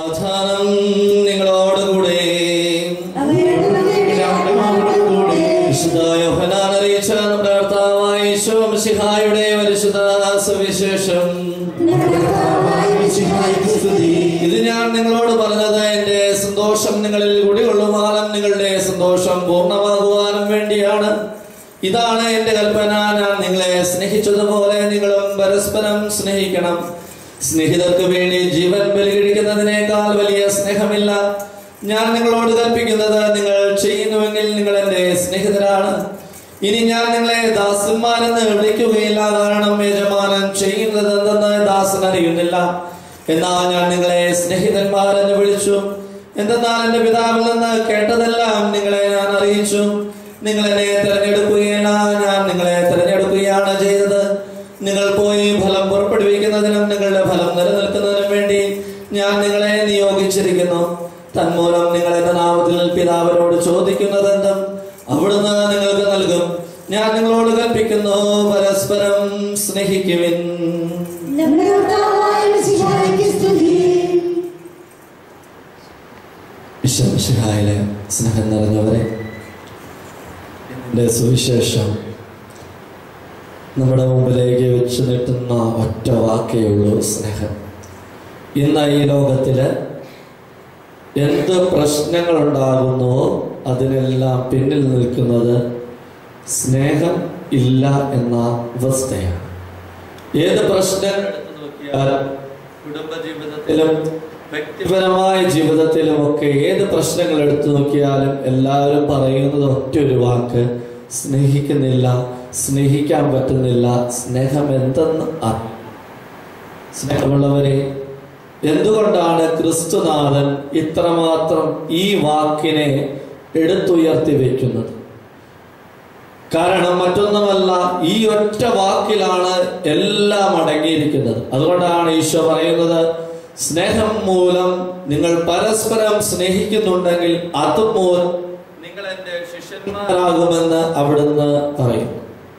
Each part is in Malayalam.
സമാധാനം നിങ്ങളോടുകൂടെ വിശുദ്ധ യോഹന്നാൻ അറിയിച്ച നമ്മുടെ കർത്താവായ യേശു മിശിഹായുടെ പരിശുദ്ധ സുവിശേഷം ഇത് ഞാൻ നിങ്ങളോട് പറഞ്ഞത് എന്റെ സന്തോഷം നിങ്ങളിൽ കുടികൊള്ളുവാനും നിങ്ങളുടെ സന്തോഷം പൂർണ്ണമാകുവാനും വേണ്ടിയാണ് ഇതാണ് എന്റെ കൽപ്പന ഞാൻ നിങ്ങളെ സ്നേഹിച്ചതുപോലെ നിങ്ങളും പരസ്പരം സ്നേഹിക്കണം സ്നേഹിതർക്ക് വേണ്ടി ജീവൻ ബലികഴിക്കുന്നതിനേക്കാൾ വലിയ സ്നേഹമില്ല ഞാൻ നിങ്ങളോട് കൽപ്പിക്കുന്നത് നിങ്ങൾ ചെയ്യുന്നുവെങ്കിൽ നിങ്ങൾ എന്റെ സ്നേഹിതരാണ് ഇനി ഞാൻ നിങ്ങളെ ദാസന്മാരെന്ന് വിളിക്കുകയില്ല കാരണം യജമാനൻ ചെയ്യുന്നത് എന്തെന്ന് ദാസൻ അറിയുന്നില്ല എന്നാൽ ഞാൻ നിങ്ങളെ സ്നേഹിതന്മാരെന്ന് വിളിച്ചു എന്തെന്നാൽ എന്റെ പിതാവിൽ നിന്ന് കേട്ടതെല്ലാം നിങ്ങളെ ഞാൻ അറിയിച്ചു നിങ്ങൾ എന്നെ തിരഞ്ഞെടുക്കുകയില്ല ഞാൻ നിങ്ങളെ തിരഞ്ഞെടുക്കുകയാണ് ചെയ്തത് നിങ്ങൾ പോയി ഫലം പുറപ്പെടുവിക്കുന്നതിനും നിങ്ങളുടെ ഫലം നിലനിൽക്കുന്നതിനും വേണ്ടി ഞാൻ നിങ്ങളെ നിയോഗിച്ചിരിക്കുന്നു തന്മൂലം നിങ്ങൾ എന്റെ നാമത്തിൽ പിതാവിനോട് ചോദിക്കുന്നതെന്തും അവിടുന്ന് നിങ്ങൾക്ക് നൽകും ഞാൻ നിങ്ങളോട് കൽപ്പിക്കുന്നു പരസ്പരം സ്നേഹിക്കുവിൻ വിശ്വമിശിഹായിലെ സ്നേഹം നിറഞ്ഞവരെ എൻ്റെ സുവിശേഷം നമ്മുടെ മുമ്പിലേക്ക് വെച്ച് നീട്ടുന്ന ഒറ്റ വാക്കേ ഉള്ളൂ സ്നേഹം ഇന്ന് ഈ ലോകത്തില് എന്ത് പ്രശ്നങ്ങൾ ഉണ്ടാകുന്നുവോ അതിനെല്ലാം പിന്നിൽ നിൽക്കുന്നത് സ്നേഹം ഇല്ല എന്ന അവസ്ഥയാണ് ഏത് പ്രശ്നങ്ങൾ എടുത്തു നോക്കിയാലും കുടുംബ ജീവിതത്തിലും വ്യക്തിപരമായ ജീവിതത്തിലും ഒക്കെ ഏത് പ്രശ്നങ്ങൾ എടുത്തു നോക്കിയാലും എല്ലാവരും പറയുന്നത് ഒറ്റ ഒരു വാക്ക് സ്നേഹിക്കുന്നില്ല സ്നേഹിക്കാൻ പറ്റുന്നില്ല സ്നേഹം എന്തെന്ന് അറിയാം സ്നേഹമുള്ളവരെ എന്തുകൊണ്ടാണ് ക്രിസ്തുനാഥൻ ഇത്രമാത്രം ഈ വാക്കിനെ എടുത്തുയർത്തി വെക്കുന്നത് കാരണം മറ്റൊന്നുമല്ല ഈ ഒറ്റ വാക്കിലാണ് എല്ലാം അടങ്ങിയിരിക്കുന്നത് അതുകൊണ്ടാണ് ഈശോ പറയുന്നത് സ്നേഹം മൂലം നിങ്ങൾ പരസ്പരം സ്നേഹിക്കുന്നുണ്ടെങ്കിൽ അതുമൂലം നിങ്ങൾ എന്റെ ശിഷ്യന്മാരാകുമെന്ന് അവിടുന്ന് പറയുന്നു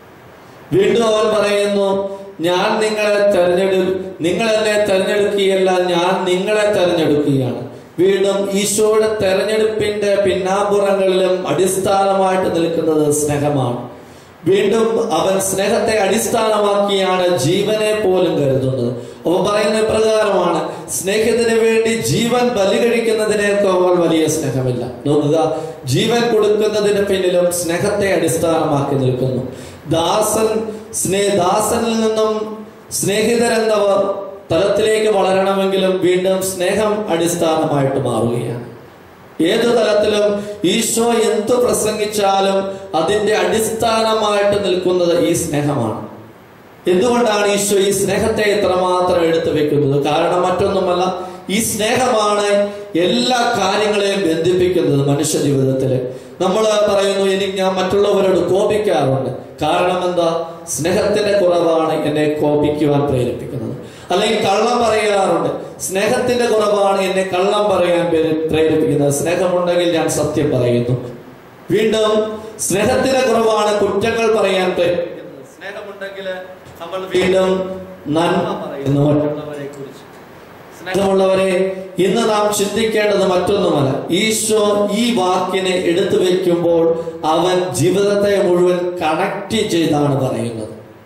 വീണ്ടും അവൻ പറയുന്നു ഞാൻ നിങ്ങളെ തെരഞ്ഞെടു നിങ്ങൾ എന്നെ തെരഞ്ഞെടുക്കുകയല്ല ഞാൻ നിങ്ങളെ തെരഞ്ഞെടുക്കുകയാണ് വീണ്ടും ഈശോയുടെ തെരഞ്ഞെടുപ്പിന്റെ പിന്നാമ്പുറങ്ങളിലും അടിസ്ഥാനമായിട്ട് നിൽക്കുന്നത് സ്നേഹമാണ് വീണ്ടും അവൻ സ്നേഹത്തെ അടിസ്ഥാനമാക്കിയാണ് ജീവനെ പോലും കരുതുന്നത് അവൻ പറയുന്ന പ്രകാരമാണ് സ്നേഹത്തിന് വേണ്ടി ജീവൻ ബലി കഴിക്കുന്നതിനേക്കാൾ വലിയ സ്നേഹമില്ല നോക്കുക ജീവൻ കൊടുക്കുന്നതിന് പിന്നിലും സ്നേഹത്തെ അടിസ്ഥാനമാക്കി നിൽക്കുന്നു ദാസൻ സ്നേ ദാസനിൽ നിന്നും സ്നേഹിതരെന്നവർ തലത്തിലേക്ക് വളരണമെങ്കിലും വീണ്ടും സ്നേഹം അടിസ്ഥാനമായിട്ട് മാറുകയാണ് ഏതു തലത്തിലും ഈശോ എന്തു പ്രസംഗിച്ചാലും അതിന്റെ അടിസ്ഥാനമായിട്ട് നിൽക്കുന്നത് ഈ സ്നേഹമാണ് എന്തുകൊണ്ടാണ് ഈശോ ഈ സ്നേഹത്തെ ഇത്രമാത്രം എടുത്തു വെക്കുന്നത് കാരണം മറ്റൊന്നുമല്ല ഈ സ്നേഹമാണ് എല്ലാ കാര്യങ്ങളെയും ബന്ധിപ്പിക്കുന്നത് മനുഷ്യ ജീവിതത്തിൽ നമ്മൾ പറയുന്നു എനിക്ക് ഞാൻ മറ്റുള്ളവരോട് കോപിക്കാറുണ്ട് കാരണം എന്താ സ്നേഹത്തിന്റെ കുറവാണ് എന്നെ കോപിക്കുവാൻ പ്രേരിപ്പിക്കുന്നത് അല്ലെങ്കിൽ കള്ളം പറയാറുണ്ട് സ്നേഹത്തിന്റെ കുറവാണ് എന്നെ കള്ളം പറയാൻ പ്രേ- പ്രേരിപ്പിക്കുന്നത് സ്നേഹമുണ്ടെങ്കിൽ ഞാൻ സത്യം പറയുന്നു വീണ്ടും സ്നേഹത്തിന്റെ കുറവാണ് കുറ്റങ്ങൾ പറയാൻ പ്രേരിപ്പിക്കുന്നത് സ്നേഹമുണ്ടെങ്കിൽ നമ്മൾ വീണ്ടും നന്മ പറയുന്നു മറ്റുള്ളവരെ കുറിച്ച് സ്നേഹമുള്ളവരെ ഇന്ന് നാം ചിന്തിക്കേണ്ടത് മറ്റൊന്നുമല്ല ഈശോ ഈ വാക്കിനെ എടുത്തു വെക്കുമ്പോൾ അവൻ ജീവിതത്തെ മുഴുവൻ കണക്ട് ചെയ്താണ് പറയുന്നത്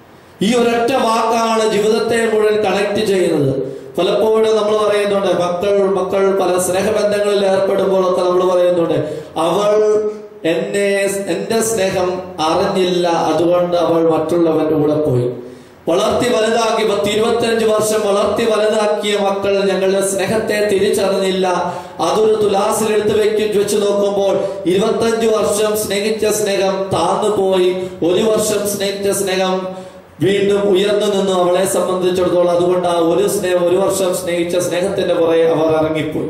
ഈ ഒരൊറ്റ വാക്കാണ് ജീവിതത്തെ മുഴുവൻ കണക്ട് ചെയ്യുന്നത് പലപ്പോഴും നമ്മൾ പറയുന്നുണ്ട് മക്കൾ മക്കൾ പല സ്നേഹബന്ധങ്ങളിൽ ഏർപ്പെടുമ്പോഴൊക്കെ നമ്മൾ പറയുന്നുണ്ട് അവൾ എന്നെ എന്റെ സ്നേഹം അറിഞ്ഞില്ല അതുകൊണ്ട് അവൾ മറ്റുള്ളവന്റെ കൂടെ പോയി വളർത്തി വലുതാക്കി പത്ത് ഇരുപത്തിയഞ്ച് വർഷം വളർത്തി വലുതാക്കിയ മക്കൾ ഞങ്ങളുടെ സ്നേഹത്തെ തിരിച്ചറിഞ്ഞില്ല അതൊരു തുലാസിൽ എടുത്ത് വെക്കും വെച്ച് നോക്കുമ്പോൾ ഇരുപത്തഞ്ച് വർഷം സ്നേഹിച്ച സ്നേഹം താന്നു പോയി ഒരു വർഷം സ്നേഹിച്ച സ്നേഹം വീണ്ടും ഉയർന്നു നിന്നു അവളെ സംബന്ധിച്ചിടത്തോളം അതുകൊണ്ട് ആ ഒരു സ്നേഹം ഒരു വർഷം സ്നേഹിച്ച സ്നേഹത്തിന്റെ പുറകെ അവർ ഇറങ്ങിപ്പോയി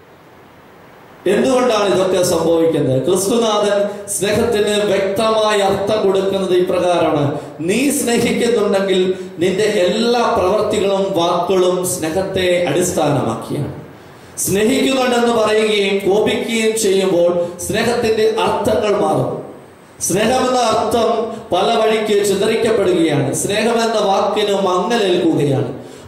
എന്തുകൊണ്ടാണ് ഇതൊക്കെ സംഭവിക്കുന്നത് ക്രിസ്തുനാഥൻ സ്നേഹത്തിന് വ്യക്തമായ അർത്ഥം കൊടുക്കുന്നത് ഇപ്രകാരമാണ് നീ സ്നേഹിക്കുന്നുണ്ടെങ്കിൽ നിന്റെ എല്ലാ പ്രവർത്തികളും വാക്കുകളും സ്നേഹത്തെ അടിസ്ഥാനമാക്കിയാണ് സ്നേഹിക്കുന്നുണ്ടെന്ന് പറയുകയും കോപിക്കുകയും ചെയ്യുമ്പോൾ സ്നേഹത്തിന്റെ അർത്ഥങ്ങൾ മാറും സ്നേഹമെന്ന അർത്ഥം പല വഴിക്ക് ചിതറിക്കപ്പെടുകയാണ് സ്നേഹമെന്ന വാക്കിന് മങ്ങലേൽക്കുകയാണ്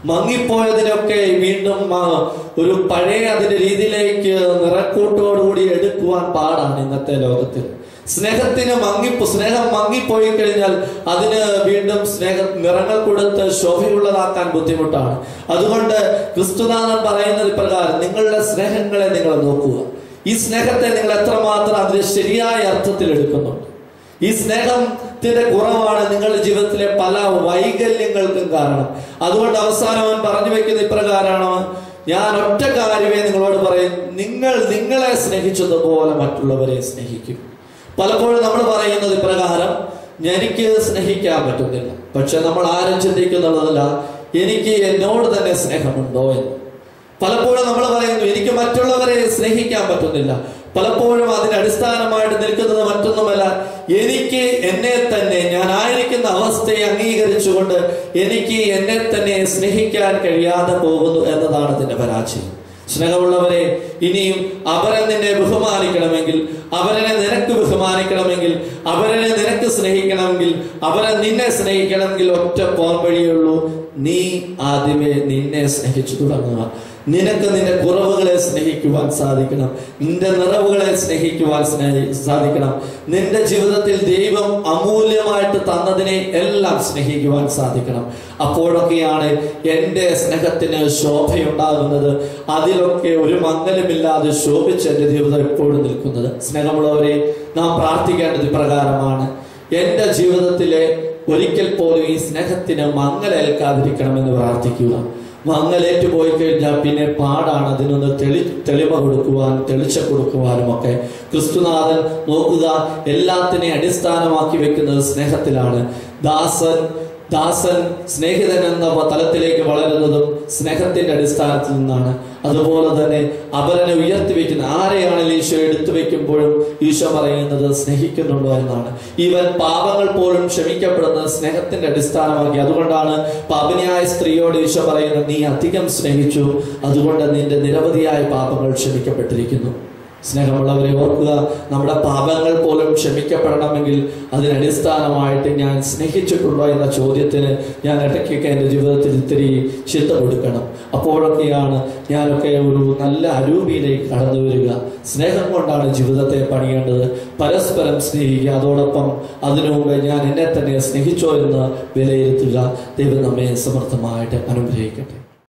മങ്ങിപ്പോയതിനൊക്കെ വീണ്ടും ആ, ഒരു പഴയ അതിന്റെ രീതിയിലേക്ക് നിറക്കൂട്ടോടുകൂടി എടുക്കുവാൻ പാടാണ് ഇന്നത്തെ ലോകത്തിൽ സ്നേഹത്തിന് മങ്ങിപ്പോ സ്നേഹം മങ്ങിപ്പോയി കഴിഞ്ഞാൽ അതിന് വീണ്ടും സ്നേഹ നിറങ്ങൾ കൊടുത്ത് ശോഭയുള്ളതാക്കാൻ ബുദ്ധിമുട്ടാണ് അതുകൊണ്ട് ക്രിസ്തുനാഥൻ പറയുന്നത് പ്രകാരം നിങ്ങളുടെ സ്നേഹങ്ങളെ നിങ്ങൾ നോക്കുക ഈ സ്നേഹത്തെ നിങ്ങൾ എത്രമാത്രം അതിന്റെ ശരിയായ അർത്ഥത്തിൽ എടുക്കുന്നുണ്ട് ഈ സ്നേഹത്തിന്റെ കുറവാണ് നിങ്ങളുടെ ജീവിതത്തിലെ പല വൈകല്യങ്ങൾക്കും കാരണം അതുകൊണ്ട് അവസാനം അവൻ പറഞ്ഞു വെക്കുന്ന ഇപ്രകാരമാണ് ഞാൻ ഒറ്റ കാര്യമേ നിങ്ങളോട് പറയും നിങ്ങൾ നിങ്ങളെ സ്നേഹിച്ചതുപോലെ മറ്റുള്ളവരെ സ്നേഹിക്കും പലപ്പോഴും നമ്മൾ പറയുന്നത് ഇപ്രകാരം എനിക്ക് സ്നേഹിക്കാൻ പറ്റുന്നില്ല പക്ഷെ നമ്മൾ ആരും ചിന്തിക്കുന്നുള്ളതല്ല എനിക്ക് എന്നോട് തന്നെ സ്നേഹമുണ്ടോ എന്ന് പലപ്പോഴും നമ്മൾ പറയുന്നു എനിക്ക് മറ്റുള്ളവരെ സ്നേഹിക്കാൻ പറ്റുന്നില്ല പലപ്പോഴും അതിന് അടിസ്ഥാനമായിട്ട് നിൽക്കുന്നത് മറ്റൊന്നുമല്ല എനിക്ക് എന്നെ തന്നെ ഞാൻ ആയിരിക്കുന്ന അവസ്ഥയെ അംഗീകരിച്ചുകൊണ്ട് എനിക്ക് എന്നെ തന്നെ സ്നേഹിക്കാൻ കഴിയാതെ പോകുന്നു എന്നതാണ് ഇതിന്റെ പരാജയം സ്നേഹമുള്ളവരെ ഇനിയും അവരെ നിന്നെ ബഹുമാനിക്കണമെങ്കിൽ അവരെ നിനക്ക് ബഹുമാനിക്കണമെങ്കിൽ അവരെ നിനക്ക് സ്നേഹിക്കണമെങ്കിൽ അവരെ നിന്നെ സ്നേഹിക്കണമെങ്കിൽ ഒറ്റ പോകാൻ വഴിയുള്ളൂ നീ ആദ്യമേ നിന്നെ സ്നേഹിച്ചു തുടങ്ങുക നിനക്ക് നിന്റെ കുറവുകളെ സ്നേഹിക്കുവാൻ സാധിക്കണം നിന്റെ നിറവുകളെ സ്നേഹിക്കുവാൻ സ്നേഹി സാധിക്കണം നിന്റെ ജീവിതത്തിൽ ദൈവം അമൂല്യമായിട്ട് തന്നതിനെ എല്ലാം സ്നേഹിക്കുവാൻ സാധിക്കണം അപ്പോഴൊക്കെയാണ് എൻ്റെ സ്നേഹത്തിന് ശോഭയുണ്ടാകുന്നത് അതിലൊക്കെ ഒരു മംഗലമില്ലാതെ ശോഭിച്ച് എൻ്റെ ജീവിതം എപ്പോഴും നിൽക്കുന്നത് സ്നേഹമുള്ളവരെ നാം പ്രാർത്ഥിക്കേണ്ടത് ഇപ്രകാരമാണ് എൻ്റെ ജീവിതത്തിലെ ഒരിക്കൽ പോലും ഈ സ്നേഹത്തിന് മങ്ങലേൽക്കാതിരിക്കണമെന്ന് പ്രാർത്ഥിക്കുക മങ്ങലേറ്റ് പോയി കഴിഞ്ഞാൽ പിന്നെ പാടാണ് അതിനൊന്ന് തെളി തെളിമ കൊടുക്കുവാനും തെളിച്ച കൊടുക്കുവാനും ഒക്കെ ക്രിസ്തുനാഥൻ നോക്കുക എല്ലാത്തിനെയും അടിസ്ഥാനമാക്കി വെക്കുന്നത് സ്നേഹത്തിലാണ് ദാസൻ ദാസൻ സ്നേഹിതൻ എന്ന തലത്തിലേക്ക് വളരുന്നതും സ്നേഹത്തിന്റെ അടിസ്ഥാനത്തിൽ നിന്നാണ് അതുപോലെ തന്നെ അവരനെ ഉയർത്തി വെക്കുന്ന ആരെയാണെങ്കിൽ ഈശോ എടുത്തു വെക്കുമ്പോഴും ഈശോ പറയുന്നത് സ്നേഹിക്കുന്നുണ്ടോ എന്നാണ് ഇവൻ പാപങ്ങൾ പോലും ക്ഷമിക്കപ്പെടുന്നത് സ്നേഹത്തിന്റെ അടിസ്ഥാനമാക്കി അതുകൊണ്ടാണ് പാപനിയായ സ്ത്രീയോട് ഈശോ പറയുന്നത് നീ അധികം സ്നേഹിച്ചു അതുകൊണ്ട് നിന്റെ നിരവധിയായ പാപങ്ങൾ ക്ഷമിക്കപ്പെട്ടിരിക്കുന്നു സ്നേഹമുള്ളവരെ ഓർക്കുക നമ്മുടെ പാപങ്ങൾ പോലും ക്ഷമിക്കപ്പെടണമെങ്കിൽ അതിനടിസ്ഥാനമായിട്ട് ഞാൻ സ്നേഹിച്ചിട്ടുണ്ടോ എന്ന ചോദ്യത്തിന് ഞാൻ ഇടയ്ക്കൊക്കെ എൻ്റെ ജീവിതത്തിൽ ഇത്തിരി ചിന്ത കൊടുക്കണം അപ്പോഴൊക്കെയാണ് ഞാനൊക്കെ ഒരു നല്ല അരൂപിയിലേക്ക് കടന്നു വരിക സ്നേഹം കൊണ്ടാണ് ജീവിതത്തെ പണിയേണ്ടത് പരസ്പരം സ്നേഹിക്കുക അതോടൊപ്പം അതിനു മുമ്പ് ഞാൻ എന്നെ തന്നെ സ്നേഹിച്ചോ എന്ന് വിലയിരുത്തുക ദൈവം നമ്മെ സമർത്ഥമായിട്ട് അനുഗ്രഹിക്കട്ടെ